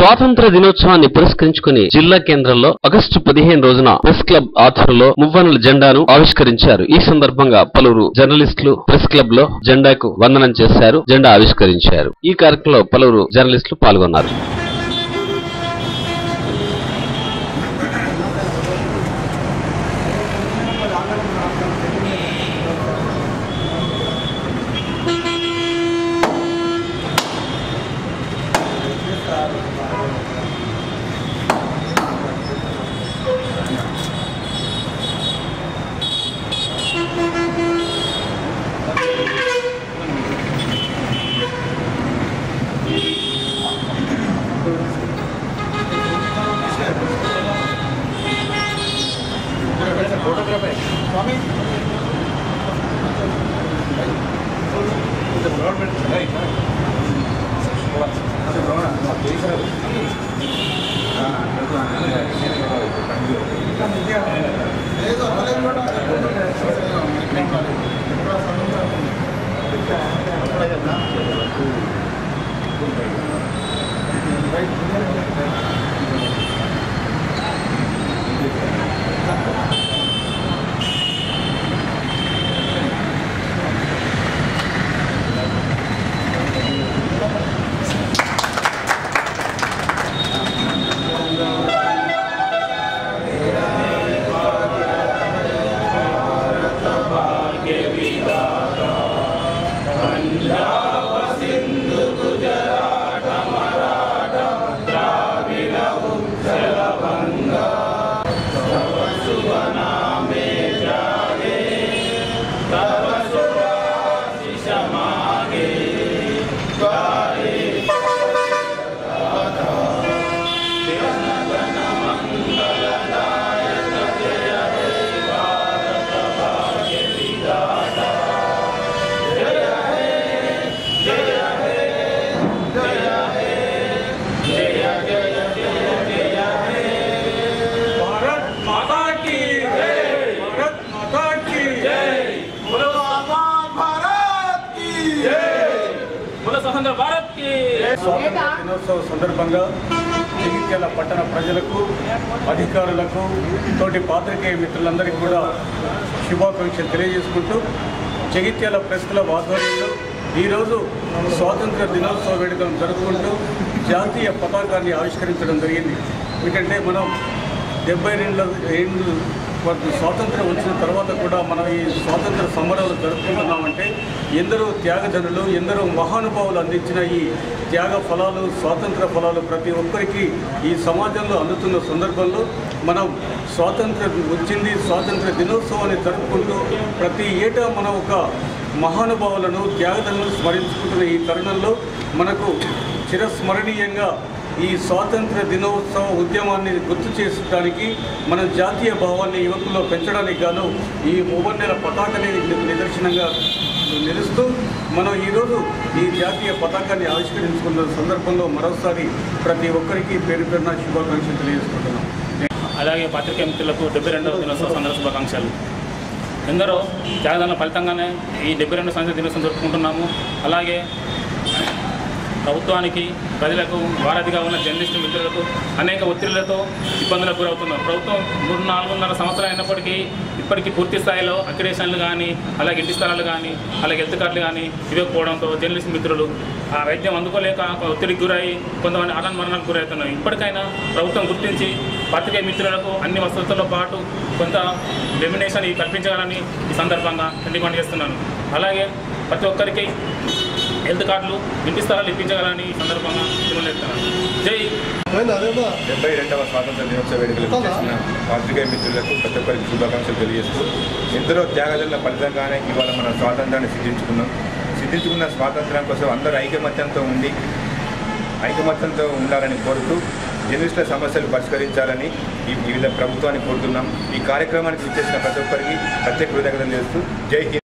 స్వాతంత్ర దినోత్సవాన్ని పురస్కరించుకుని జిల్లా కేంద్రంలో ఆగస్టు పదిహేను రోజున ప్రెస్ క్లబ్ ఆధ్వర్యంలో మువ్వనుల జెండాను ఆవిష్కరించారు ఈ సందర్భంగా పలువురు జర్నలిస్టులు ప్రెస్ క్లబ్ లో జెండాకు వందనం చేశారు జెండా ఆవిష్కరించారు ఈ కార్యక్రమంలో పలువురు జర్నలిస్టులు పాల్గొన్నారు भारत माता की जय भारत माता की जय बोलो आजाद भारत की जय बोलो स्वतंत्र भारत की స్వాతంత్ర దినోత్సవ సందర్భంగా జగిత్యాల పట్టణ ప్రజలకు అధికారులకు తోటి పాత్రికేయ మిత్రులందరికీ కూడా శుభాకాంక్షలు తెలియజేసుకుంటూ జగిత్యాల ప్రెస్ క్లబ్ ఆధ్వర్యంలో ఈరోజు స్వాతంత్ర దినోత్సవ వేడుకలను జరుపుకుంటూ జాతీయ పతాకాన్ని ఆవిష్కరించడం జరిగింది ఎందుకంటే మనం డెబ్బై రెండు ఏళ్ళు వరకు స్వాతంత్రం వచ్చిన తర్వాత కూడా మనం ఈ స్వాతంత్ర సమరాలు జరుపుకుంటున్నామంటే ఎందరో త్యాగధనులు ఎందరో మహానుభావులు అందించిన ఈ త్యాగ ఫలాలు స్వాతంత్ర ఫలాలు ప్రతి ఒక్కరికి ఈ సమాజంలో అందుతున్న సందర్భంలో మనం స్వాతంత్రం వచ్చింది స్వాతంత్ర దినోత్సవాన్ని జరుపుకుంటూ ప్రతి ఏటా మనం ఒక మహానుభావులను త్యాగధనులను స్మరించుకుంటున్న ఈ తరుణంలో మనకు చిరస్మరణీయంగా ఈ స్వాతంత్ర దినోత్సవ ఉద్యమాన్ని గుర్తు చేసుకోవడానికి మన జాతీయ భావాన్ని యువకుల్లో పెంచడానికి గాను ఈ మూవన్నెల పతాకని నిదర్శనంగా నిలుస్తూ మనం ఈరోజు ఈ జాతీయ పతాకాన్ని ఆవిష్కరించుకున్న సందర్భంలో మరోసారి ప్రతి ఒక్కరికి పేరు పేరున శుభాకాంక్షలు తెలియజేసుకుంటున్నాం అలాగే పత్రికా మిత్రులకు డెబ్బై రెండవ దినోత్సవ సందర్భ శుభాకాంక్షలు ఎందరో త్యాగదాన ఫలితంగానే ఈ డెబ్బై రెండు సంవత్సరాల దినోత్సవం జరుపుకుంటున్నాము అలాగే ప్రభుత్వానికి ప్రజలకు వారధిగా ఉన్న జర్నలిస్టు మిత్రులకు అనేక ఒత్తిళ్లతో ఇబ్బందులకు గురవుతున్నారు ప్రభుత్వం మూడు నాలుగున్నర సంవత్సరాలు అయినప్పటికీ ఇప్పటికీ పూర్తి స్థాయిలో అక్రిడేషన్లు కానీ అలాగే ఇంటి స్థలాలు కానీ అలాగే హెల్త్ కార్డులు కానీ ఇవ్వకపోవడంతో జర్నలిస్ట్ మిత్రులు ఆ వైద్యం అందుకోలేక ఒత్తిడికి గురై కొంతమంది ఆటన్ మరణాలకు గురవుతున్నారు ఇప్పటికైనా ప్రభుత్వం గుర్తించి పత్రికా మిత్రులకు అన్ని వసతులతో పాటు కొంత డెమినేషన్ కల్పించాలని ఈ సందర్భంగా డిమాండ్ చేస్తున్నాను అలాగే ప్రతి ఒక్కరికి హెల్త్ కార్డులు ఇంటి స్థలాలు ఇప్పించగలని ఈ సందర్భంగా డిమాండ్ చేస్తున్నాను జై డెబ్బై రెండవ స్వాతంత్ర దినోత్సవ వేడుకలకు చేసిన పాత్రికేయ మిత్రులకు ప్రతి ఒక్కరికి శుభాకాంక్షలు తెలియజేస్తూ ఎందరో త్యాగదల ఫలితంగానే ఇవాళ మన స్వాతంత్రాన్ని సిద్ధించుకున్నాం సిద్ధించుకున్న స్వాతంత్రం కోసం అందరూ ఐకమత్యంతో ఉండి ఐకమత్యంతో ఉండాలని కోరుతూ జర్నలిస్టుల సమస్యలు పరిష్కరించాలని ఈ వివిధ ప్రభుత్వాన్ని కోరుతున్నాం ఈ కార్యక్రమానికి ఇచ్చేసిన ప్రతి ఒక్కరికి ప్రత్యేక కృతజ్ఞతలు చేస్తూ జై హింద్